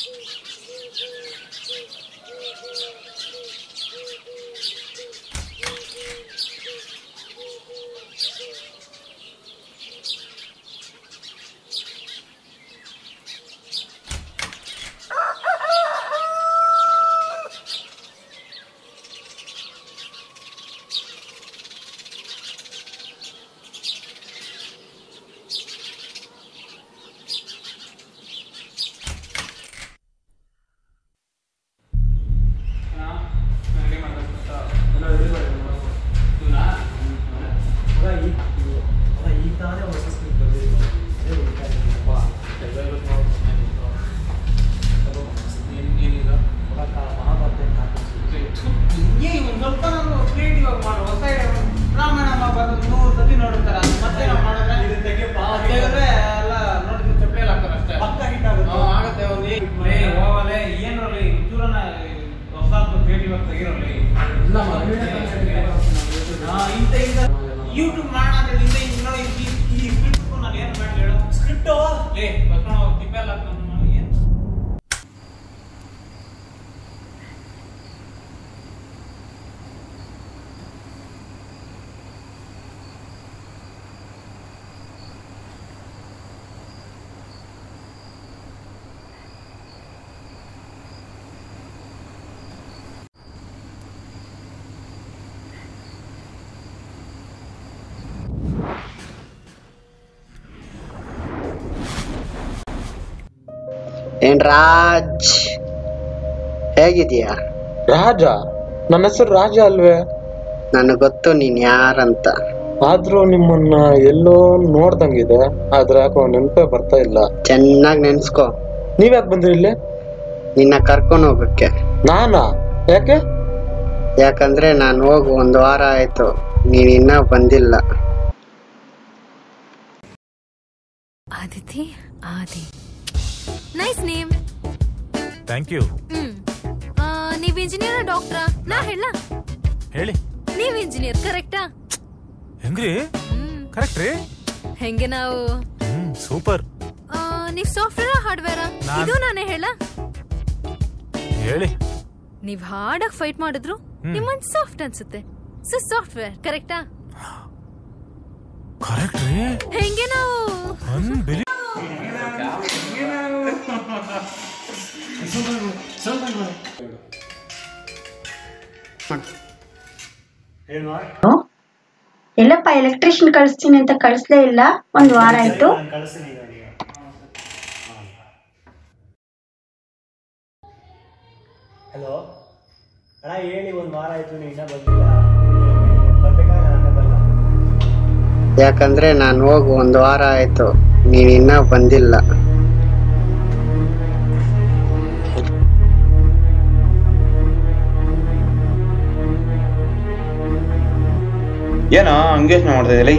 ಈಗ ತಾನೇ ಹೊಸ ಸ್ಕ್ರಿಪ್ಟ್ ಬಂದಿದೆ ಅದೇ ಹುಡುಕ್ತಾ ಇದ್ದೀನಿ. ಇವಾಗ ಮಹಾಭಾರತ ಅಂತ ಹಾಕಿಸ್ತೀನಿ. ಹಿಂಗೆ ಒಂದ್ ಸ್ವಲ್ಪ ನಾನು ಕ್ರಿಯೇಟಿವ್ ಆಗಿ ಮಾಡೋ ಹೊಸ idea ರಾಮಾಯಣ ಮಹಾಭಾರತ ನೂರು ಸತಿ ನೋಡಿರ್ತಾರೆ ಅದು ಮತ್ತೆ ನಾವು ಮಾಡಿದ್ರೆ ಇದನ್ನ ತೆಗಿಯಪ್ಪ. ಆ, ತೆಗೆದ್ರೆ ಎಲ್ಲ ನೋಡಿದ್ರೆ ಚಪ್ಪಲಿ ಹಾಕ್ತಾರೆ ಅಷ್ಟೇ ಪಕ್ಕ hit ಆಗುತ್ತೆ. ಹ್ಮ್, ಆಗುತ್ತೆ ಒಂದು ಏ ಹೋಗಲೆ ಏನ್ರಲ್ಲಿ ಚೂರನ ಹೊಸ ಕ್ರಿಯೇಟಿವ್ ಆಗಿ ತೆಗಿರೋಲ್ಲಿ ಇಲ್ಲ, ಮದುವೆನೇ ಹಾ, ಇಂಥ ಇಂಥ ಯೂಟ್ಯೂಬ್ ಮಾಡೋಣ ಅಂತ ಹೇಳಿ ಇಂಥ ಇಂಥ ನೋಡಿ ಈ ಈ ಸ್ಕ್ರಿಪ್ಟ್ ನಾನು ಏನು ಮಾಡಿ ಹೇಳು ಸ್ಕ್ರಿಪ್ಟು ಲೇ ಬರ್ಕೊಂಡು ಹೋಗಿ ತಿಪ್ಪೆಲ್ಲ ಹಾಕೊಂಡು ನಾನು ಏನು ಏನ್ ರಾಜ್ ಹೇಗಿದೀಯಾ ರಾಜ ನನ್ನ ಹೆಸರು ರಾಜ ಅಲ್ವೇ ನನಗ್ ಗೊತ್ತು ನೀನ್ ಯಾರಂತ ಆದ್ರೂ ನಿಮ್ಮನ್ನ ಎಲ್ಲೋ ನೋಡ್ದಂಗಿದೆ ಆದ್ರೆ ಯಾಕೋ ನೆನಪೇ ಬರ್ತಾ ಇಲ್ಲ ಚೆನ್ನಾಗ್ ನೆನ್ಸ್ಕೊ ನೀವ್ಯಾಕ್ ಬಂದ್ರಿ ಇಲ್ಲಿ ನಿನ್ನ ಕರ್ಕೊಂಡು ಹೋಗಕ್ಕೆ ನಾನಾ ಯಾಕೆ ಯಾಕಂದ್ರೆ ನಾನು ಹೋಗಿ ಒಂದ್ ವಾರ ಆಯ್ತು ನೀನ್ ಇನ್ನ ಬಂದಿಲ್ಲ Aditi Adi nice name thank you hmm ಆ, ನೀವ್ ಇಂಜಿನಿಯರ್ ಡಾಕ್ಟ್ರಾ ನಾ ಹೇಳ ಹೇಳಿ ನೀವ್ ಇಂಜಿನಿಯರ್ ಕರೆಕ್ಟಾ ಹೆಂಗ್ರಿ ಹ್ಮ್ ಕರೆಕ್ಟ್ ರೀ ಹೆಂಗೆ ನಾವು ಹ್ಮ್ ಸೂಪರ್ ಆ, ನೀವ್ ಸಾಫ್ಟ್ವೇರ್ ಹಾರ್ಡ್ವೇರಾ ನಾನ್- ಇದು ನಾನೇ ಹೇಳ ಹೇಳಿ ನೀವ್ ಹಾರ್ಡಾಗಿ ಫೈಟ್ ಮಾಡಿದ್ರು ಹ್ಮ್. ನಿಮ್ಮನ್ ಸಾಫ್ಟ್ ಅನ್ಸುತ್ತೆ ಸೊ ಸಾಫ್ಟ್ವೇರ್ ಕರೆಕ್ಟಾ ಕರೆಕ್ಟ್ ರೀ ಹೆಂಗೆ ನಾವು ಅನ್ಬಿಲಿ ಏನ್ ಮಾಡ್? ಎಲ್ಲಪ್ಪ ಎಲೆಕ್ಟ್ರಿಷಿಯನ್ ಕಳಿಸ್ತೀನಿ ಅಂತ ಕಳಿಸ್ಲೇ ಇಲ್ಲ ಒಂದ್ ವಾರ ಆಯ್ತು ನಾನ್ ಕಳಿಸ್ತೀನಿ ಈಗ ಅವ್ನಿಗೆ. ಹಲೋ ಅಣ್ಣ ಹೇಳಿ ಒಂದ್ ವಾರ ಆಯ್ತು ನೀನ್ ಇನ್ನ ಬಂದಿಲ್ಲ ಬರ್ಬೇಕಾದ್ರೆ ನಾನು ಬರಲ್ಲ ಯಾಕಂದ್ರೆ ನಾನು ಹೋಗಿ ಒಂದ್ ವಾರ ಆಯ್ತು ನೀನ್ ಇನ್ನ ಬಂದಿಲ್ಲ ಏನೋ ಹಂಗೆ ಯೋಚ್ನೆ ಮಾಡ್ತಾ ಇದೆಯಲ್ಲ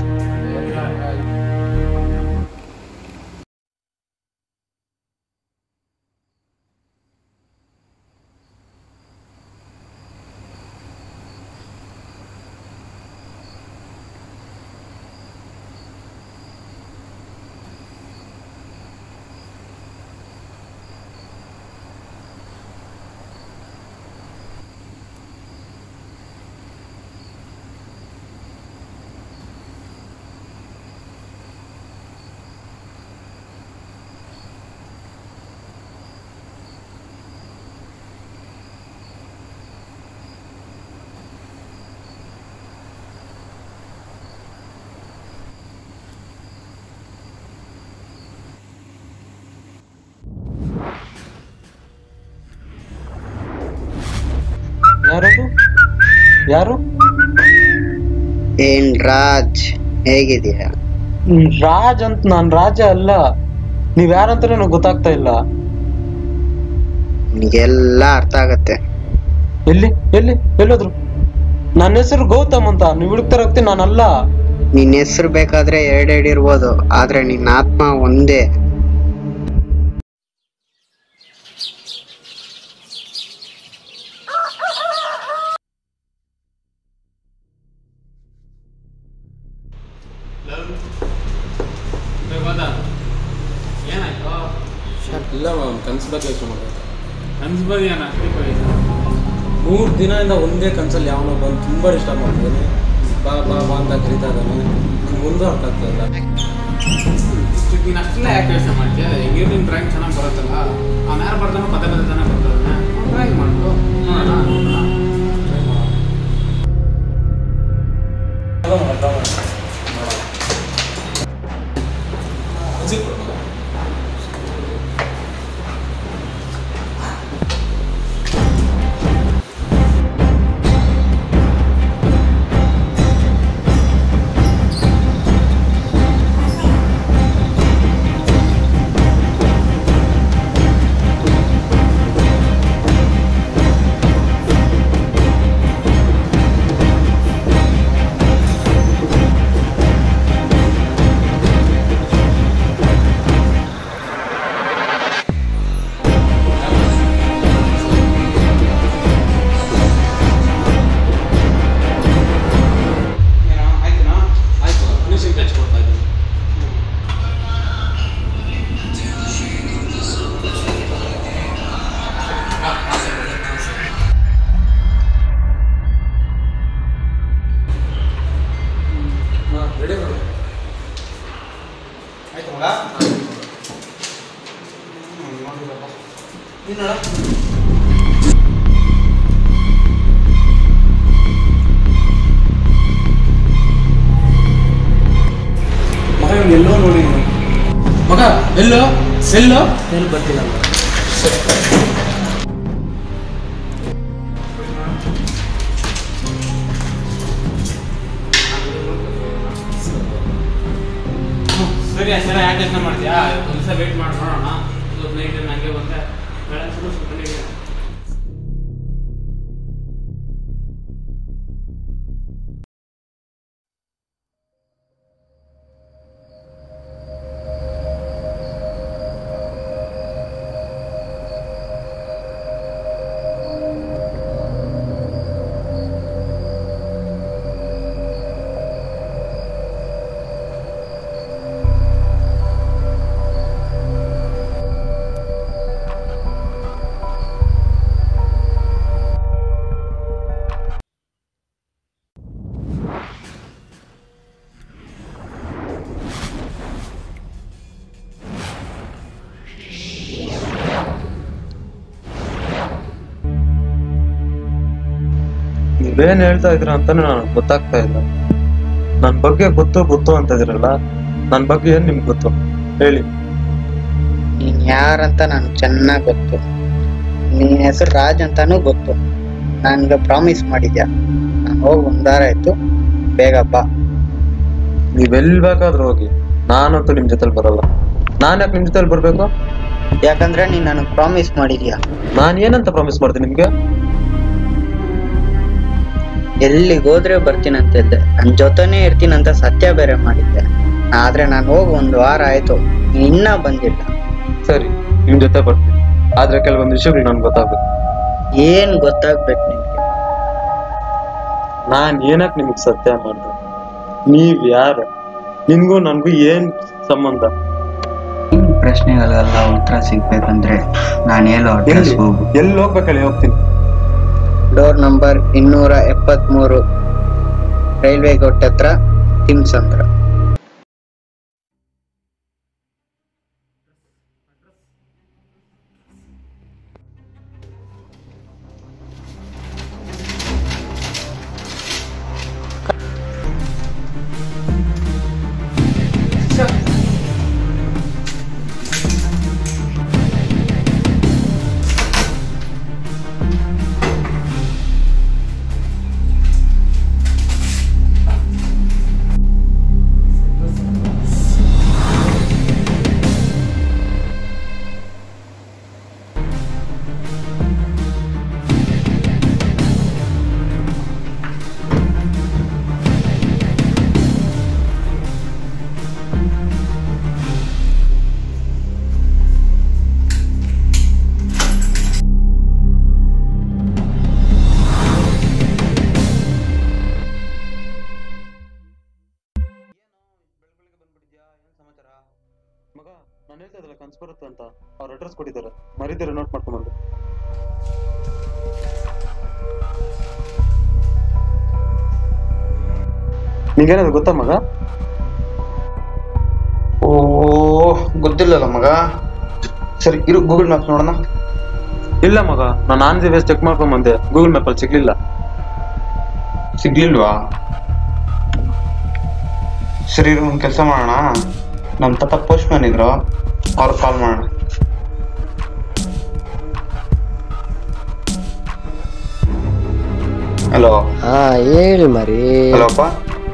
ಯಾರದು ಯಾರು ಏನ್ ರಾಜ್ ಹೇಗಿದೀಯಾ ಹ್ಮ್, ರಾಜ್ ಅಂತ ನಾನ್ ರಾಜ ಅಲ್ಲ ನೀವ್ ಯಾರಂತಾನೆ ನನಗೆ ಗೊತ್ತಾಗ್ತಾ ಇಲ್ಲ ನಿನಗೆಲ್ಲ ಅರ್ಥ ಆಗತ್ತೆ ಎಲ್ಲಿ ಎಲ್ಲಿ ಎಲ್ಲೋದ್ರು ನನ್ನ ಹೆಸರು ಗೌತಮ್ ಅಂತ ನೀವ್ ಹುಡುಕ್ತಾರ ಹೋಗ್ತೀನಿ ನಾನಲ್ಲ ನಿನ್ನ ಹೆಸರು ಬೇಕಾದ್ರೆ ಎರಡೆರಡು ಇರ್ಬೋದು ಆದ್ರೆ ನಿನ್ನ ಆತ್ಮ ಒಂದೇ ಏನಾಯ್ತು ಇಲ್ಲ ಮ್ಯಾಮ್ ಕನಸು ಬಗ್ಗೆ ಯೋಚನೆ ಮಾಡಿದೆ ಕನ್ಸ್ ಬಗ್ಗೆ ಏನು ಅಷ್ಟೇ ಆಯ್ತಾ ಮೂರು ದಿನದಿಂದ ಒಂದೇ ಕನಸಲ್ಲಿ ಯಾವನೋ ಬಂದು ತುಂಬ ಡಿಸ್ಟರ್ಬ್ ಮಾಡ್ತಿದ್ದಾನೆ ಬಾ ಬಾ ಬಾ ಅಂತ ಕರಿತಾ ಇದ್ದಾನೆ ನಂಗೆ ಒಂದು ಅರ್ಥ ಆಗ್ತಾ ಇಲ್ಲ ಇಷ್ಟು ನೀನು ಅಷ್ಟೆಲ್ಲ ಯಾಕೆ ಯೋಚನೆ ಮಾಡ್ತೀಯ ಹೆಂಗಿರು ನಿನ್ನ ಡ್ರಾಯಿಂಗ್ ಚೆನ್ನಾಗಿ ಬರುತ್ತಲ್ಲ ಅವ್ನು ಯಾರು ಬರ್ತಾನೋ ಪದೇ ಪದೇ ತಾನೇ ಬರ್ತಾನೆ ಡ್ರಾಯಿಂಗ್ ಮಾಡ್ಕೊ ನೋಡೋಣ ನೋಡೋಣ ಏನೋ ಆಯ್ತನಾ ಆಯ್ತು ಫಿನಿಶಿಂಗ್ ಟಚ್ ಕೊಡ್ತಾ ಇದ್ದೀನಿ ರೆಡಿ ಮಾಡಿ ಆಯ್ತು ಮಗ ಹ್ಮ್, ನೋಡಿದ್ರಪ್ಪ. ನೀನ್ ನೋಡು. ಮಗ ಇವ್ನು ಎಲ್ಲೋ ನೋಡಿ ಮಗ ಎಲ್ಲೋ ಎಲ್ಲೋ ಎಲ್ಲಿ ಬರ್ತಿಲ್ಲ ಹ್ಮ್, ಸರಿ ಅಷ್ಟೆಲ್ಲ ಯಾಕೆ ಯೋಚನೆ ಮಾಡ್ತೀಯಾ ಒಂದು ದಿವಸ ವೇಟ್ ಮಾಡಿ ನೋಡೋಣ ಇವತ್ತು ನೈಟ್ ನನಗೆ ಬಂದೆ ಬೆಳಗ್ಗೆ ಸುಡು ಸುಮ್ಮನೆ ನೀವೇನ್ ಹೇಳ್ತಾ ಇದ್ರ ಅಂತಾನೆ ನನಗೆ ಗೊತ್ತಾಗ್ತಾ ಇಲ್ಲ ನನ್ ಬಗ್ಗೆ ಗೊತ್ತು ಗೊತ್ತು ಅಂತ ಇದ್ರಲ್ಲ ನನ್ ಬಗ್ಗೆ ಏನ್ ನಿಮ್ಗೆ ಗೊತ್ತು ಹೇಳಿ ನೀನ್ ಯಾರಂತ ನನಗೆ ಚೆನ್ನಾಗ್ ಗೊತ್ತು ನಿನ್ ಹೆಸರು ರಾಜ್ ಅಂತಾನೂ ಗೊತ್ತು ನನ್ಗೆ ಪ್ರಾಮಿಸ್ ಮಾಡಿದ್ಯಾ ನಾನು ಹೋಗಿ ಒಂದಾರ ಆಯ್ತು ಬೇಗ ಬಾ ನೀವೆಲ್ ಬೇಕಾದ್ರೂ ಹೋಗಿ ನಾನಂತೂ ನಿಮ್ ಜೊತೆಲಿ ಬರಲ್ಲ ನಾನ್ ಯಾಕೆ ನಿಮ್ ಜೊತೆಲಿ ಬರ್ಬೇಕು ಯಾಕಂದ್ರೆ ನೀನ್ ನನಗೆ ಪ್ರಾಮಿಸ್ ಮಾಡಿದ್ಯಾ ನಾನ್ ಏನಂತ ಪ್ರಾಮಿಸ್ ಮಾಡ್ತೀನಿ ನಿಮ್ಗೆ ಎಲ್ಲಿಗೆ ಹೋದ್ರೆ ಬರ್ತೀನಂತಿದ್ದೆ ನನ್ ಜೊತೆನೇ ಇರ್ತೀನಂತ ಸತ್ಯ ಬೇರೆ ಮಾಡಿದ್ದೆ ಆದ್ರೆ ನಾನು ಹೋಗಿ ಒಂದು ವಾರ ಆಯ್ತು ನೀನ್ ಇನ್ನೂ ಬಂದಿಲ್ಲ ಸರಿ ನಿಮ್ ಜೊತೆ ಬರ್ತೀನಿ ಆದ್ರೆ ಕೆಲವೊಂದು ವಿಷಯಗಳು ನನ್ಗೆ ಗೊತ್ತಾಗ್ಬೇಕು ಏನ್ ಗೊತ್ತಾಗ್ಬೇಕು ನಿನ್ಗೆ ನಾನ್ ಏನಕ್ ನಿಮಗ್ ಸತ್ಯ ಮಾಡ್ದೆ ನೀವ್ ಯಾರು ನಿನ್ಗೂ ನನ್ಗೂ ಏನ್ ಸಂಬಂಧ ನಿನ್ ಪ್ರಶ್ನೆಗಳಿಗೆಲ್ಲ ಉತ್ತರ ಸಿಗ್ಬೇಕಂದ್ರೆ ನಾನು ಹೇಳೋ ಅಡ್ರೆಸ್ ಹೋಗು ಎಲ್ಲಿ ಹೋಗ್ಬೇಕು ಹೇಳಿ ಹೋಗ್ತೀನಿ ಡೋರ್ ನಂಬರ್ ಇನ್ನೂರ ಎಪ್ಪತ್ಮೂರು ರೈಲ್ವೆ ಗೋಟ್ ಹತ್ರ ತಿಮ್ಸಂದ್ರ ಬಸ್ ಬರುತ್ತೆ ಅಂತ ಅವ್ರ ಅಡ್ರೆಸ್ ಕೊಟ್ಟಿದ್ದಾರೆ ಮರಿದಿರ ನೋಟ್ ಮಾಡ್ಕೊಂಬಂದು ನಿಂಗೇನಾದ್ರು ಗೊತ್ತಾ ಮಗ ಓ ಗೊತ್ತಿಲ್ಲಲ್ಲ ಮಗ ಸರಿ ಇರು ಗೂಗಲ್ ಮ್ಯಾಪ್ಸ್ ನೋಡೋಣ ಇಲ್ಲ ಮಗ ನಾನು ಆನ್ ದಿ ವೇಸ್ ಚೆಕ್ ಮಾಡ್ಕೊಂಡ್ ಬಂದೆ ಗೂಗಲ್ ಮ್ಯಾಪ್ ಅಲ್ಲಿ ಸಿಗ್ಲಿಲ್ಲ ಸಿಗ್ಲಿಲ್ವಾ ಸರಿ ಇರು ಒಂದು ಕೆಲಸ ಮಾಡೋಣ ನಮ್ಮ ತಾತ ಪೋಸ್ಟ್ ಮ್ಯಾನ್ ಇದ್ರು ಅವ್ರು ಕಾಲ್ ಮಾಡೋಣ ಹಲೋ ಹಾ ಹೇಳಿ ಮರಿ ಹಲೋ ಅಪ್ಪ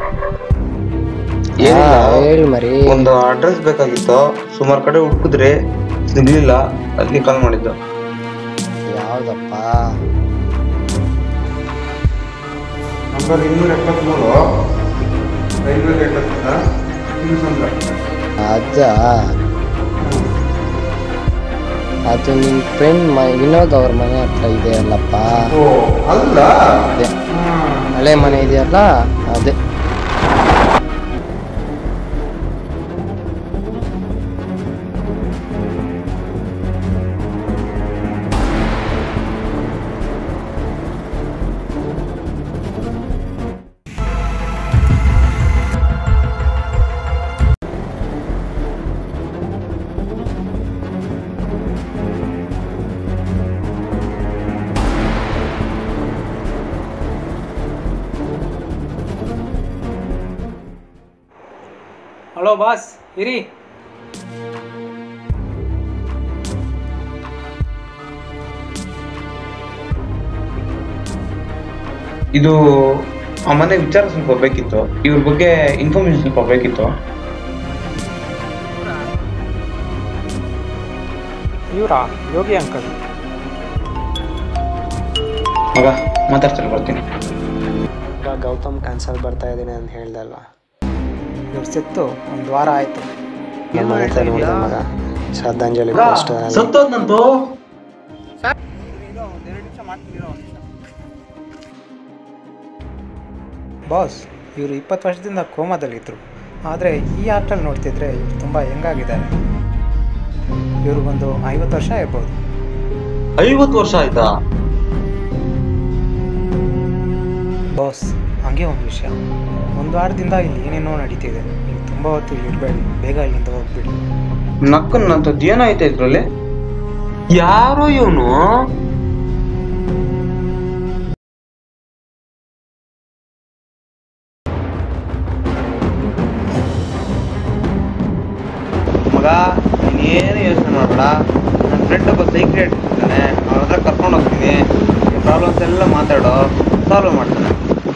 ಹಾ ಏನಿಲ್ಲ ಹೇಳಿ ಮರಿ ಒಂದು ಅಡ್ರೆಸ್ ಬೇಕಾಗಿತ್ತು ಸುಮಾರು ಕಡೆ ಹುಡುಕಿದ್ರೆ ಸಿಗ್ಲಿಲ್ಲ ಅದಕ್ಕೆ ಕಾಲ್ ಮಾಡಿದ್ದು ಯಾವ್ದಪ್ಪ ನಂಬರ್ ಇನ್ನೂರ ಎಪ್ಪತ್ಮೂರು ರೈಲ್ವೆ ಗೇಟ್ ಹತ್ರ ಹಿಂಸಂದ್ರ ಅಜ್ಜ ಅದು ನಿಮ್ ಫ್ರೆಂಡ್ ಮ ವಿನೋದ್ ಅವ್ರ ಮನೆ ಹತ್ರ ಇದೆ ಅಲ್ಲಪ್ಪ ಓ ಅಲ್ಲ ಅದೇ ಹಳೆ ಮನೆ ಇದೆಯಲ್ಲ ಅದೇ ಹಲೋ ಬಾಸ್ ಇರಿ ಇದು ಆ ಮನೆ ವಿಚಾರ ಸ್ವಲ್ಪ ಬೇಕಿತ್ತು ಇವ್ರ ಬಗ್ಗೆ ಇನ್ಫಾರ್ಮೇಶನ್ ಸ್ವಲ್ಪ ಬೇಕಿತ್ತು ಇವರಾ ಯೋಗಿ ಅಂಕಲ್ ಮಗ ಮಾತಾಡ್ತಾರೆ ಬರ್ತೀನಿ ಈಗ ಗೌತಮ್ ಕ್ಯಾನ್ಸಲ್ ಬರ್ತಾ ಇದ್ದೀನಿ ಅಂತ ಹೇಳ್ದಲ್ಲ ಇವ್ರು ಸಿತ್ತು ಒಂದು ವಾರ ಆಯ್ತು ನಮ್ಮ ಮನೆ ಹತ್ರ ನೋಡಿದೆ ಮಗ ಶ್ರದ್ಧಾಂಜಲಿ ಅಷ್ಟು ಸತ್ತೋದ್ನಂತು ಬಾಸ್ ಇವರು ಇಪ್ಪತ್ತು ವರ್ಷದಿಂದ ಕೋಮಾದಲ್ಲಿದ್ದರು ಆದರೆ ಈ ಆರ್ಟಲ್ಲಿ ನೋಡ್ತಿದ್ರೆ ಇವ್ರು ತುಂಬ ಹೆಂಗಾಗಿದ್ದಾರೆ ಇವ್ರಿಗೊಂದು ಐವತ್ತು ವರ್ಷ ಇರ್ಬೋದು ಐವತ್ತು ವರ್ಷ ಆಯ್ತಾ ಬಾಸ್ ಹಂಗೆ ಒಂದು ವಿಷಯ ಒಂದು ವಾರದಿಂದ ಇಲ್ಲಿ ಏನೇನೋ ನಡೀತಿದೆ ನೀವು ತುಂಬ ಹೊತ್ತು ಇಲ್ಲಿ ಇರಬೇಡಿ ಬೇಗ ಇಲ್ಲಿಂದ ಹೋಗ್ಬಿಡಿ ನಕ್ಕನ್ನಂಥದ್ದು ಏನಾಯ್ತಾ ಇದ್ರಲ್ಲಿ ಯಾರೋ ಇವನು ಮಗ ನೀನೇನು ಯೋಚನೆ ಮಾಡಬೇಡ ನನ್ನ ಫ್ರೆಂಡ್ ಒಬ್ಬ ಸೈಕ್ರೆಟ್ ಇರ್ತಾನೆ ಅವ್ರ ಹತ್ರ ಕರ್ಕೊಂಡು ಹೋಗ್ತೀನಿ ಪ್ರಾಬ್ಲಮ್ಸ್ ಎಲ್ಲ ಮಾತಾಡೋ ಸಾಲ್ವ್ ಮಾಡ್ತಾನೆ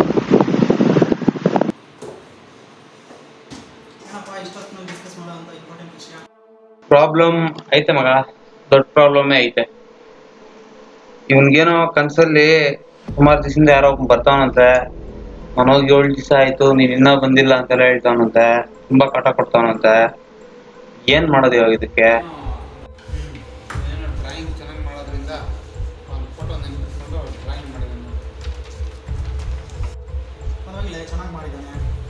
ಪ್ರಾಬ್ಲಮ್ ಐತೆ ಮಗ ದೊಡ್ಡ ಪ್ರಾಬ್ಲಮ್ಮೇ ಐತೆ ಇವನ್ಗೇನೋ ಕನ್ಸಲ್ಲಿ ಸುಮಾರು ದಿವಸದಿಂದ ಯಾರೋ ಒಬ್ಬ ಬರ್ತಾವನಂತೆ ನಾನು ಹೋಗಿ ಏಳು ದಿವಸ ಆಯ್ತು ನೀನ್ ಇನ್ನೂ ಬಂದಿಲ್ಲ ಅಂತೆಲ್ಲ ಹೇಳ್ತಾವನಂತೆ ತುಂಬಾ ಕಾಟ ಕೊಡ್ತಾವನಂತೆ ಏನ್ ಮಾಡೋದು ಇವಾಗ ಇದಕ್ಕೆ ಡ್ರಾಯಿಂಗ್ ಚೆನ್ನಾಗಿ ಮಾಡೋದ್ರಿಂದ ಒಂದು ಫೋಟೋ ನೆನ್ಪಿಟ್ಕೊಂಡು ಡ್ರಾಯಿಂಗ್ ಮಾಡಿದ್ದಾನೆ ಪರವಾಗಿಲ್ಲ ಚೆನ್ನಾಗಿ ಮಾಡಿದ್ದಾನೆ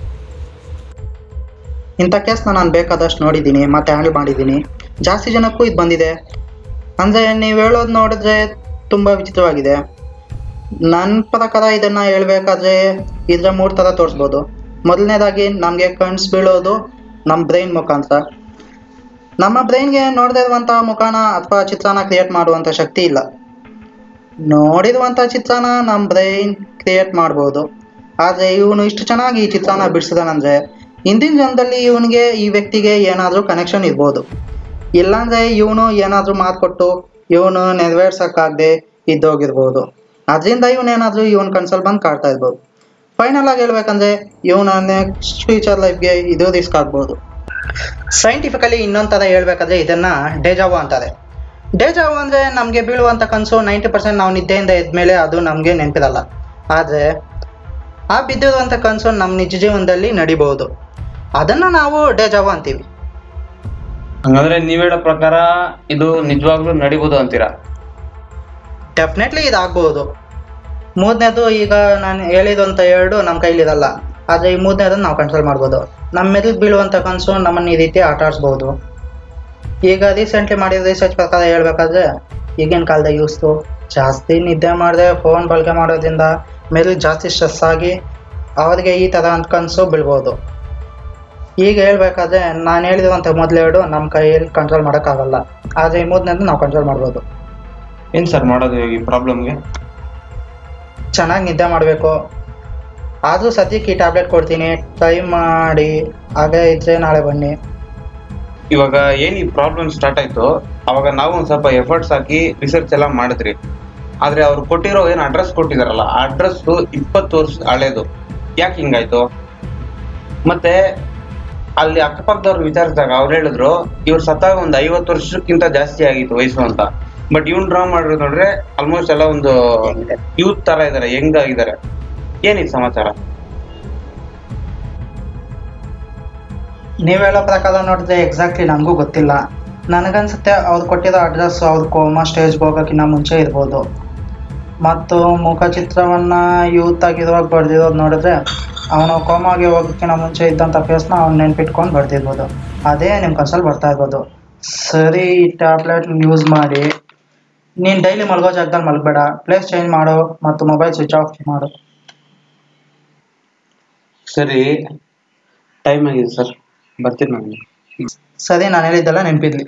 ಇಂಥ ಕೇಸ್ನ ನಾನು ಬೇಕಾದಷ್ಟು ನೋಡಿದ್ದೀನಿ ಮತ್ತೆ ಹ್ಯಾಂಡಲ್ ಮಾಡಿದ್ದೀನಿ ಜಾಸ್ತಿ ಜನಕ್ಕೂ ಇದು ಬಂದಿದೆ ಅಂದರೆ ನೀವು ಹೇಳೋದು ನೋಡಿದ್ರೆ ತುಂಬ ವಿಚಿತ್ರವಾಗಿದೆ ನನ್ನ ಪ್ರಕಾರ ಇದನ್ನು ಹೇಳ್ಬೇಕಾದ್ರೆ ಇದರ ಮೂರು ಥರ ತೋರಿಸ್ಬೋದು ಮೊದಲನೇದಾಗಿ ನಮಗೆ ಕಣ್ಸ್ ಬೀಳೋದು ನಮ್ಮ ಬ್ರೈನ್ ಮುಖಾಂತರ ನಮ್ಮ ಬ್ರೈನ್ಗೆ ನೋಡದೇ ಇರುವಂಥ ಮುಖಾನ ಅಥವಾ ಚಿತ್ರನ ಕ್ರಿಯೇಟ್ ಮಾಡುವಂಥ ಶಕ್ತಿ ಇಲ್ಲ ನೋಡಿರುವಂಥ ಚಿತ್ರನ ನಮ್ಮ ಬ್ರೈನ್ ಕ್ರಿಯೇಟ್ ಮಾಡ್ಬೋದು ಆದರೆ ಇವನು ಇಷ್ಟು ಚೆನ್ನಾಗಿ ಈ ಚಿತ್ರನ ಬಿಡಿಸಿದಾನಂದ್ರೆ ಹಿಂದಿನ ಜನ್ಮದಲ್ಲಿ ಇವನಿಗೆ ಈ ವ್ಯಕ್ತಿಗೆ ಏನಾದರೂ ಕನೆಕ್ಷನ್ ಇರ್ಬೋದು ಇಲ್ಲಾಂದ್ರೆ ಇವನು ಏನಾದರೂ ಮಾತು ಕೊಟ್ಟು ಇವನು ನೆರವೇರ್ಸಕ್ಕಾಗದೆ ಇದ್ದೋಗಿರ್ಬೋದು ಅದರಿಂದ ಇವನೇನಾದರೂ ಇವನ್ ಕನ್ಸಲ್ಲಿ ಬಂದು ಕಾಡ್ತಾ ಇರ್ಬೋದು ಫೈನಲ್ ಆಗಿ ಹೇಳ್ಬೇಕಂದ್ರೆ ಇವನ ನೆಕ್ಸ್ಟ್ ಫ್ಯೂಚರ್ ಲೈಫ್ಗೆ ಇದು ರಿಸ್ಕ್ ಆಗ್ಬೋದು ಸೈಂಟಿಫಿಕಲಿ ಇನ್ನೊಂದು ಥರ ಹೇಳ್ಬೇಕಂದ್ರೆ ಇದನ್ನ ಡೇಜಾವು ಅಂತಾರೆ ಡೇಜಾವು ಅಂದರೆ ನಮಗೆ ಬೀಳುವಂಥ ಕನಸು ನೈಂಟಿ ಪರ್ಸೆಂಟ್ ನಾವು ನಿದ್ದೆಯಿಂದ ಎದ್ಮೇಲೆ ಅದು ನಮಗೆ ನೆನಪಿರಲ್ಲ ಆದರೆ ಆ ಬಿದ್ದಿರುವಂಥ ಕನಸು ನಮ್ಮ ನಿಜ ಜೀವನದಲ್ಲಿ ನಡಿಬಹುದು ಅದನ್ನು ನಾವು ಡೇಜಾವು ಅಂತೀವಿ ಹಂಗಂದ್ರೆ ನೀವ್ ಹೇಳೋ ಪ್ರಕಾರ ಇದು ನಿಜವಾಗ್ಲೂ ನಡಿಬೋದು ಅಂತೀರಾ ಡೆಫಿನೆಟ್ಲಿ ಇದಾಗಬಹುದು ಮೂರನೇದು ಈಗ ನಾನು ಹೇಳಿದಂಥ ಎರಡು ನಮ್ಮ ಕೈಲಿರಲ್ಲ ಆದರೆ ಈ ಮೂರನೇದನ್ನು ನಾವು ಕಂಟ್ರೋಲ್ ಮಾಡ್ಬೋದು ನಮ್ಮ ಮೆದುಳು ಬೀಳುವಂಥ ಕನಸು ನಮ್ಮನ್ನು ಈ ರೀತಿ ಆಟ ಆಡಿಸ್ಬೋದು ಈಗ ರೀಸೆಂಟ್ಲಿ ಮಾಡಿದ ರಿಸರ್ಚ್ ಪ್ರಕಾರ ಹೇಳ್ಬೇಕಾದ್ರೆ ಈಗಿನ ಕಾಲದ ಯೂಸ್ತು ಜಾಸ್ತಿ ನಿದ್ದೆ ಮಾಡದೆ ಫೋನ್ ಬಳಕೆ ಮಾಡೋದ್ರಿಂದ ಮೇಲೆ ಜಾಸ್ತಿ ಸ್ಟ್ರೆಸ್ ಆಗಿ ಅವರಿಗೆ ಈ ಥರ ಅಂತ ಕನಸು ಬೀಳ್ಬೋದು ಈಗ ಹೇಳ್ಬೇಕಾದ್ರೆ ನಾನು ಹೇಳಿರುವಂಥ ಮೊದಲೆರಡು ನಮ್ಮ ಕೈಯಲ್ಲಿ ಕಂಟ್ರೋಲ್ ಮಾಡೋಕ್ಕಾಗಲ್ಲ ಆದರೆ ಈ ಮೂರನೇದು ನಾವು ಕಂಟ್ರೋಲ್ ಮಾಡ್ಬೋದು ಏನ್ ಸರ್ ಮಾಡೋದು ಇವಾಗ ಈ ಪ್ರಾಬ್ಲಮ್ಗೆ ಚೆನ್ನಾಗಿ ನಿದ್ದೆ ಮಾಡಬೇಕು ಆದರೂ ಸದ್ಯಕ್ಕೆ ಈ ಟ್ಯಾಬ್ಲೆಟ್ ಕೊಡ್ತೀನಿ ಟ್ರೈ ಮಾಡಿ ಹಾಗೆ ಇದ್ರೆ ನಾಳೆ ಬನ್ನಿ ಇವಾಗ ಏನ್ ಈ ಪ್ರಾಬ್ಲಮ್ ಸ್ಟಾರ್ಟ್ ಆಯ್ತು ಅವಾಗ ನಾವು ಒಂದ್ ಸ್ವಲ್ಪ ಎಫರ್ಟ್ಸ್ ಹಾಕಿ ರಿಸರ್ಚ್ ಎಲ್ಲ ಮಾಡಿದ್ರಿ ಆದ್ರೆ ಅವ್ರು ಕೊಟ್ಟಿರೋ ಏನ್ ಅಡ್ರೆಸ್ ಕೊಟ್ಟಿದಾರಲ್ಲ ಆ ಅಡ್ರೆಸ್ ಇಪ್ಪತ್ತು ವರ್ಷ ಹಳೇದು ಯಾಕೆ ಹಿಂಗಾಯ್ತು ಮತ್ತೆ ಅಲ್ಲಿ ಅಕ್ಕಪಕ್ಕದವ್ರು ವಿಚಾರಿಸಿದಾಗ ಅವ್ರು ಹೇಳಿದ್ರು ಇವ್ರು ಸತ್ತಾಗ ಒಂದ್ ಐವತ್ತು ವರ್ಷಕ್ಕಿಂತ ಜಾಸ್ತಿ ಆಗಿತ್ತು ವಯಸ್ಸು ಅಂತ ಬಟ್ ಇವ್ನ್ ಡ್ರಾ ಮಾಡಿರೋದು ನೋಡ್ರೆ ಆಲ್ಮೋಸ್ಟ್ ಎಲ್ಲ ಒಂದು ಯೂತ್ ತರ ಇದಾರೆ ಹೆಂಗ್ ಆಗಿದ್ದಾರೆ ಏನಿದ್ ಸಮಾಚಾರ ನೀವು ಹೇಳೋ ಪ್ರಕಾರ ನೋಡಿದ್ರೆ ಎಕ್ಸಾಕ್ಟ್ಲಿ ನನಗೂ ಗೊತ್ತಿಲ್ಲ ನನಗನ್ಸುತ್ತೆ ಅವ್ರು ಕೊಟ್ಟಿರೋ ಅಡ್ರೆಸ್ ಅವ್ರ ಕೋಮಾ ಸ್ಟೇಜ್ಗೆ ಹೋಗೋಕ್ಕಿಂತ ಮುಂಚೆ ಇರ್ಬೋದು ಮತ್ತು ಮುಖಚಿತ್ರವನ್ನು ಯೂತ್ ಆಗಿರುವಾಗ ಬರೆದಿರೋದು ನೋಡಿದ್ರೆ ಅವನು ಕೋಮಾಗೆ ಹೋಗೋಕ್ಕಿಂತ ಮುಂಚೆ ಇದ್ದಂಥ ಫೇಸ್ನ ಅವ್ನು ನೆನ್ಪಿಟ್ಕೊಂಡು ಬರ್ದಿರ್ಬೋದು ಅದೇ ನಿಮ್ಮ ಕನ್ಸಲ್ಲಿ ಬರ್ತಾ ಇರ್ಬೋದು ಸರಿ ಈ ಟ್ಯಾಬ್ಲೆಟ್ ಯೂಸ್ ಮಾಡಿ ನೀನು ಡೈಲಿ ಮಲಗೋ ಜಾಗದಲ್ಲಿ ಮಲಗಬೇಡ ಪ್ಲೇಸ್ ಚೇಂಜ್ ಮಾಡು ಮತ್ತು ಮೊಬೈಲ್ ಸ್ವಿಚ್ ಆಫ್ ಮಾಡು ಸರಿ ಟೈಮ್ ಆಗಿದೆ ಸರ್ ಬರ್ತೀನಿ ನಾನು ಸರಿ ನಾನು ಹೇಳಿದ್ದೆಲ್ಲ ನೆನಪಿರ್ಲಿ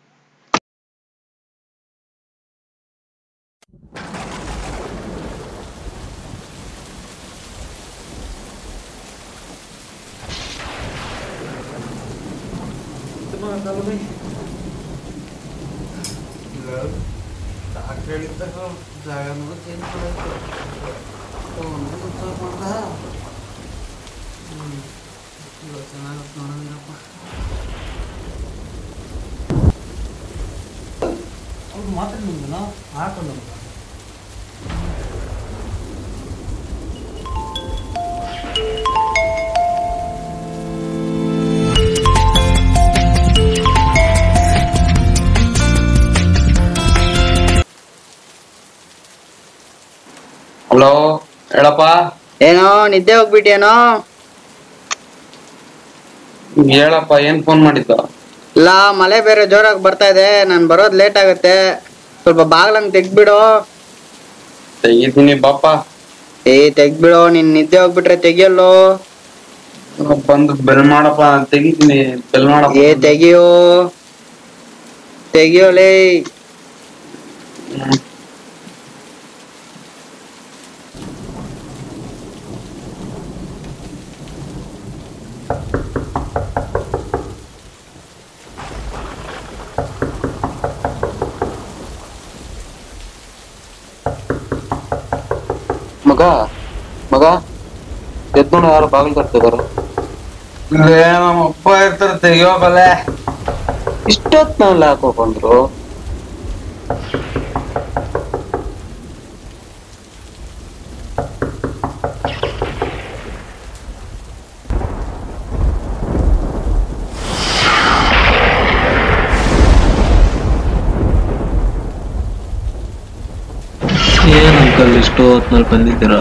ಹಲೋ ಹೇಳಪ್ಪ ಏನೋ ನಿದ್ದೆ ಹೋಗ್ಬಿಟ್ಯೇನೋ ಹೇಳಪ್ಪ ಏನ್ ಫೋನ್ ಮಾಡಿದ್ದು ಇಲ್ಲ ಮಳೆ ಬೇರೆ ಜೋರಾಗಿ ಬರ್ತಾ ಇದೆ ನಾನು ಬರೋದು ಲೇಟ್ ಆಗುತ್ತೆ ಸ್ವಲ್ಪ ಬಾಗ್ಲಂಗ್ ತೆಗ್ಬಿಡು ತೆಗಿತೀನಿ ಬಾಪ ಏ ತೆಗ್ಬಿಡು ನಿನ್ ನಿದ್ದೆ ಹೋಗ್ಬಿಟ್ರೆ ತೆಗಿಯಲ್ಲೋ ಬಂದು ಬೆಲ್ ಮಾಡಪ್ಪ ನಾನ್ ತೆಗಿತೀನಿ ಬೆಲ್ ಮಾಡಪ್ಪ ಏ ತೆಗಿಯೋ ತೆಗಿಯೋಲೇ ಮಗ ಮಗ ಎದ್ ನೋಡು ಯಾರು ಬಾಗಿಲು ತರ್ತಿದಾರ ನಮ್ಮ ಅಪ್ಪ ಇರ್ತಾರೆ ತೆಗಿಯೋ ಬಲೆ ಇಷ್ಟೊತ್ನಲ್ಲಿ ಹಾಕೋ ಬಂದ್ರು ಏನ್ ಅಂಕಲ್ ಇಷ್ಟು ಹೊತ್ನಲ್ಲಿ ಬಂದಿದ್ದೀರಾ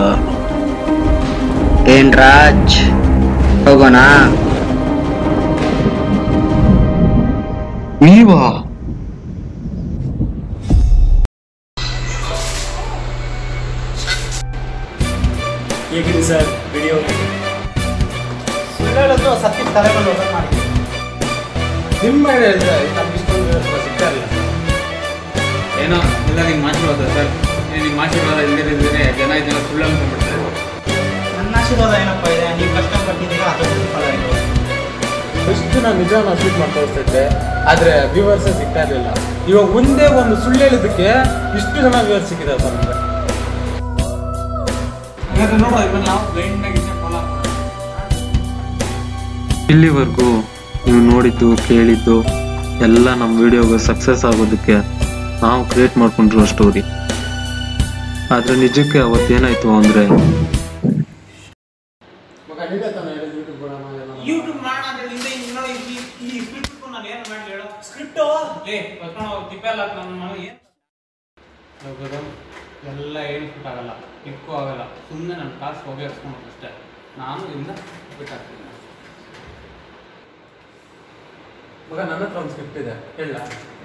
ಏನ್ ರಾಜ್ ಹೋಗೋಣ ನೀವಾ ಹೇಗಿದೆ ಸರ್ ವಿಡಿಯೋ ಸುಳ್ಳು ಹೇಳೋದು ಸತ್ಯ ತಲೆ ಮೇಲೆ ಓಪನ್ ಮಾಡಿ ನಿಮ್ಮ ಮೇಲೆ ಹೇಳಿದ್ರೆ ನಮ್ಗೆ ಇಷ್ಟೊಂದು ಸ್ವಲ್ಪ ಸಿಗ್ತಾ ಇಲ್ಲ ಏನೋ ಎಲ್ಲ ನಿಮ್ಮ ಆಶೀರ್ವಾದ ಸರ್ ನಿಮ್ಮ ಆಶೀರ್ವಾದ ಇಲ್ಲದಿದ್ದರೆ ಜನ ಇದನ್ನ ಸುಳ್ಳು ಅನ್ಕೊಂಡ್ಬಿಡ್ತಾರೆ ನನ್ನ ಆಶೀರ್ವಾದ ಏನಪ್ಪ ಇದೆ ನೀವು ಕಷ್ಟಪಟ್ಟಿದ್ದೀರಾ ಅದು ಫಲ ಇದು ಇಷ್ಟು ನಾನು ನಿಜವನ್ನ ಶೂಟ್ ಮಾಡಿ ತೋರಿಸ್ತಿದ್ದೆ ಆದರೆ ವ್ಯೂವರ್ಸೇ ಸಿಗ್ತಾ ಇರಲಿಲ್ಲ ಇವಾಗ ಒಂದೇ ಒಂದು ಸುಳ್ಳು ಹೇಳಿದ್ದಕ್ಕೆ ಇಷ್ಟು ಜನ ವ್ಯೂವರ್ಸ್ ಸಿಕ್ಕಿದ್ದಾರೆ ಸರ್ ನಮಗೆ ಹಾಗಾದ್ರೆ ನೋಡುವ ಇವಾಗ ನಾವು ಬ್ಲೈಂಡಾಗಿ ಫಾಲೋ ಇಲ್ಲಿವರೆಗೂ ನೀವು ನೋಡಿದ್ದು ಕೇಳಿದ್ದು ಎಲ್ಲ ನಮ್ಮ ವಿಡಿಯೋಗೆ ಸಕ್ಸಸ್ ಆಗೋದಕ್ಕೆ ನಾವು ಕ್ರಿಯೇಟ್ ಮಾಡ್ಕೊಂಡಿರೋ ಸ್ಟೋರಿ ಆದ್ರೆ ನಿಜಕ್ಕೆ ಅವತ್ತೇನಾಯ್ತು ಅಂದ್ರೆ ಯೂಟ್ಯೂಬ್ ಮಾಡೋಣ ಅಂದ್ರೆ ಹಿಂದೆ ಹಿಂಗ್ ನೋಡಿ ಈ ಈ ಸ್ಕ್ರಿಪ್ಟ್ ಇಟ್ಕೊಂಡು ನಾನು ಏನು ಮಾಡಲಿ ಹೇಳು ಸ್ಕ್ರಿಪ್ಟ್ ಲೇ ಕರ್ಕೊಂಡು ಹೋಗಿ ತಿಪ್ಪೆ ಎಲ್ಲ ಹಾಕಿ ನನ್ನ ಮಗ ಏನು ಹೋಗೋದು ಎಲ್ಲ ಏನು ಫಿಟ್ ಆಗಲ್ಲ ಇಕ್ಕೂ ಆಗಲ್ಲ ಸುಮ್ಮನೆ ನನ್ನ ಕಾಸು ಹೋಗಿ ಅಷ್ಟೇ ನಾನು ಇದನ್ನ ಬಿಟ್ಟಾಕ್ತೀನಿ ಮಗ ನನ್ನ ಹತ್ರ ಒಂದು ಸ್ಕ್ರಿಪ್ಟ್ ಇದೆ ಹೇಳ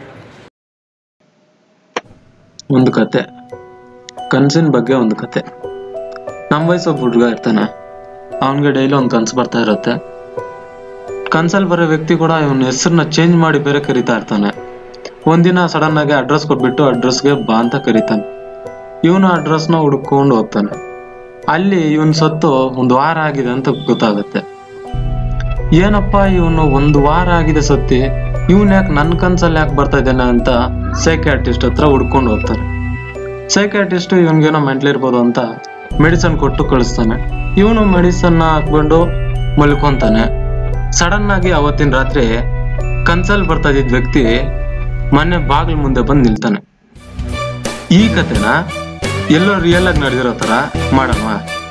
ಒಂದು ಕತೆ ಕನಸಿನ ಬಗ್ಗೆ ಒಂದು ಕತೆ ನಮ್ಮ ವಯಸ್ಸೊಬ್ಬ ಹುಡುಗ ಇರ್ತಾನೆ ಅವನಿಗೆ ಡೈಲಿ ಒಂದು ಕನಸು ಬರ್ತಾ ಇರುತ್ತೆ ಕನ್ಸಲ್ಲಿ ಬರೋ ವ್ಯಕ್ತಿ ಕೂಡ ಇವನ ಹೆಸರನ್ನ ಚೇಂಜ್ ಮಾಡಿ ಬೇರೆ ಕರಿತಾ ಇರ್ತಾನೆ ಒಂದಿನ ಸಡನ್ ಆಗಿ ಅಡ್ರೆಸ್ ಕೊಟ್ಬಿಟ್ಟು ಅಡ್ರೆಸ್ಗೆ ಬಾ ಅಂತ ಕರೀತಾನೆ ಇವನು ಅಡ್ರೆಸ್ನ ಹುಡ್ಕೊಂಡು ಹೋಗ್ತಾನೆ ಅಲ್ಲಿ ಇವನ್ ಸತ್ತು ಒಂದು ವಾರ ಆಗಿದೆ ಅಂತ ಗೊತ್ತಾಗುತ್ತೆ ಏನಪ್ಪ ಇವನು ಒಂದು ವಾರ ಆಗಿದೆ ಸತ್ತಿ ಇವನ್ ಯಾಕೆ ನನ್ನ ಕನ್ಸಲ್ಲಿ ಯಾಕೆ ಬರ್ತಾ ಇದ್ದಾನೆ ಅಂತ ಸೈಕ್ಯಾಟ್ರಿಸ್ಟ್ ಹತ್ರ ಹುಡ್ಕೊಂಡು ಹೋಗ್ತಾರೆ ಸೈಕ್ಯಾಟ್ರಿಸ್ಟ್ ಇವನ್ಗೇನೋ ಮೆಂಟ್ಲ್ ಇರ್ಬೋದು ಅಂತ ಮೆಡಿಸನ್ ಕೊಟ್ಟು ಕಳಿಸ್ತಾನೆ ಇವನು ಮೆಡಿಸನ್ ಹಾಕ್ಕೊಂಡು ಮಲ್ಕೊಂತಾನೆ ಸಡನ್ ಆಗಿ ಅವತ್ತಿನ ರಾತ್ರಿ ಕನ್ಸಲ್ಲಿ ಬರ್ತಾ ಇದ್ದಿದ್ ವ್ಯಕ್ತಿ ಮನೆ ಬಾಗಿಲು ಮುಂದೆ ಬಂದು ನಿಲ್ತಾನೆ ಈ ಕತೆನ ಎಲ್ಲೋ ರಿಯಲ್ ಆಗಿ ನಡೆದಿರೋ ತರ ಮಾಡೋಣ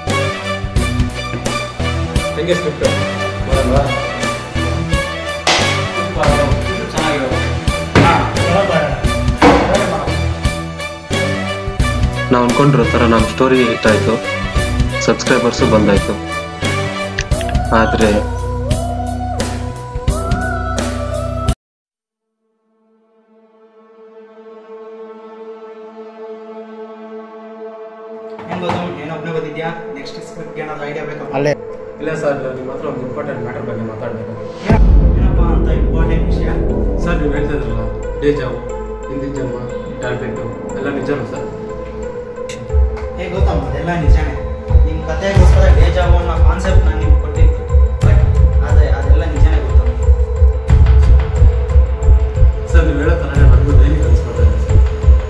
ಹೆಂಗೆ ಸ್ಕ್ರಿಪ್ಟ್ ಬರಲ್ವಾ ಚೆನ್ನಾಗಿರೋ ನಾವು ಅನ್ಕೊಂಡಿರೋ ತರ ನಮ್ಮ ಸ್ಟೋರಿ ಹಿಟ್ ಆಯ್ತು ಸಬ್ಸ್ಕ್ರೈಬರ್ಸು ಬಂದಾಯ್ತು ಆದ್ರೆ ಹೆಂಗ್ ಗೌತಮ್ ಏನೊಬ್ಬನೇ ಬಂದಿದ್ಯಾ ನೆಕ್ಸ್ಟ್ ಸ್ಕ್ರಿಪ್ಟ್ ಏನಾದ್ರು ಐಡಿಯಾ ಬೇಕಾ ಅಲ್ಲೇ ಇಲ್ಲ ಸರ್ ನಿಮ್ಮ ಹತ್ರ ಒಂದು ಇಂಪಾರ್ಟೆಂಟ್ ಮ್ಯಾಟರ್ ಬಗ್ಗೆ ಮಾತಾಡಬೇಕು ಏನಪ್ಪ ಅಂತ ಇಂಪಾರ್ಟೆಂಟ್ ವಿಷಯ ಸರ್ ನೀವು ಹೇಳ್ತಾ ಇದ್ರಲ್ಲ ಡೇಜಾವು ಹಿಂದಿನ ಜನ್ಮ ಟ್ಯಾಬ್ಲೆಟು ಎಲ್ಲ ನಿಜನಾ ಸರ್ ಹೇ ಗೌತಮ್ ಅದೆಲ್ಲ ನಿಜಾನೇ ನಿಮ್ಮ ಕಥೆಗೋಸ್ಕರ ಡೇಜಾವು ಅನ್ನೋ ಕಾನ್ಸೆಪ್ಟ್ ನಾನು ನಿಮ್ಗೆ ಕೊಟ್ಟಿದ್ದು ಬಟ್ ಆದರೆ ಅದೆಲ್ಲ ನಿಜಾನೇ ಗೌತಮ್ ಸರ್ ನೀವು ಹೇಳೋ ಥರನೇ ನನಗೂ ಡೈಲಿ ಕಲಿಸ್ಕೊಡ್ತಾ ಇದೆ ಸರ್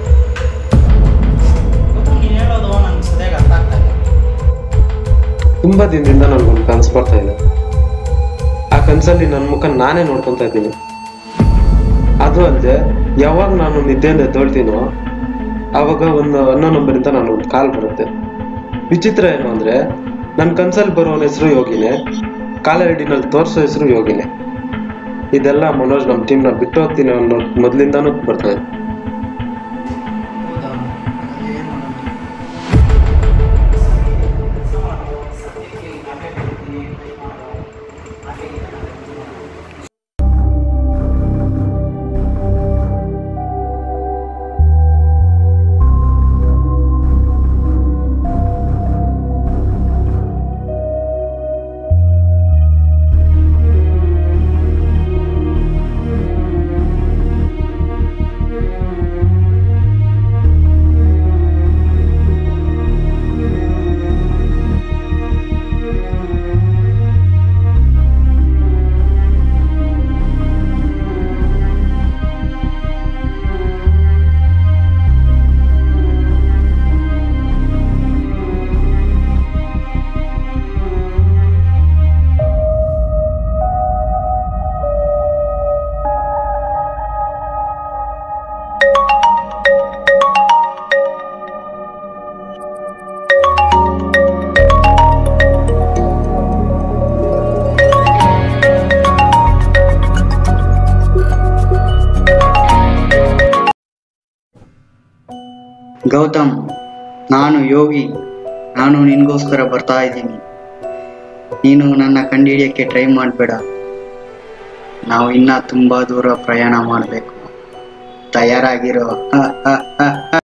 ಗೌತಮ್ ನೀನು ಹೇಳೋದು ನಂಗೆ ಸರಿಯಾಗಿ ಅರ್ಥ ಆಗ್ತಾ ಇಲ್ಲ ತುಂಬಾ ದಿನದಿಂದ ನನ್ಗೊಂದು ಕನ್ಸು ಬರ್ತಾ ಇದೆ ಆ ಕನ್ಸಲ್ಲಿ ನನ್ನ ಮುಖ ನಾನೇ ನೋಡ್ಕೊಂತ ಇದ್ದೀನಿ ಅದು ಅಲ್ಲದೆ ಯಾವಾಗ ನಾನು ನಿದ್ದೆಯಿಂದ ಎದ್ದೊಳ್ತೀನೋ ಆವಾಗ ಒಂದು ಅನ್ನೋ ನಂಬರಿಂದ ನಾನು ಒಂದು ಕಾಲ್ ಬರುತ್ತೆ ವಿಚಿತ್ರ ಏನು ಅಂದ್ರೆ ನನ್ನ ಕನ್ಸಲ್ಲಿ ಬರೋನ ಹೆಸರು ಯೋಗಿನೇ ಕಾಲರ್ ಐಡಿನಲ್ಲಿ ತೋರಿಸೋ ಹೆಸರು ಯೋಗಿನೇ ಇದೆಲ್ಲ ಮನೋಜ್ ನಮ್ಮ ಟೀಮ್ನ ಬಿಟ್ಟು ಹೋಗ್ತೀನಿ ಅನ್ನೋ ಮೊದಲಿಂದಾನು ಬರ್ತಾ ಇದೆ ಹೌದಾ ಏನು ಸದ್ಯಕ್ಕೆ ಈ ನಾಟಕ ಕೊಡ್ತೀನಿ ಟ್ರೈ ಮಾಡೋಣ ಹಾಗೆ ಗೌತಮ್ ನಾನು ಯೋಗಿ ನಾನು ನಿನಗೋಸ್ಕರ ಬರ್ತಾ ಇದ್ದೀನಿ ನೀನು ನನ್ನ ಕಂಡುಹಿಡಿಯಕ್ಕೆ ಟ್ರೈ ಮಾಡಬೇಡ ನಾವು ಇನ್ನ ತುಂಬಾ ದೂರ ಪ್ರಯಾಣ ಮಾಡಬೇಕು ತಯಾರಾಗಿರೋ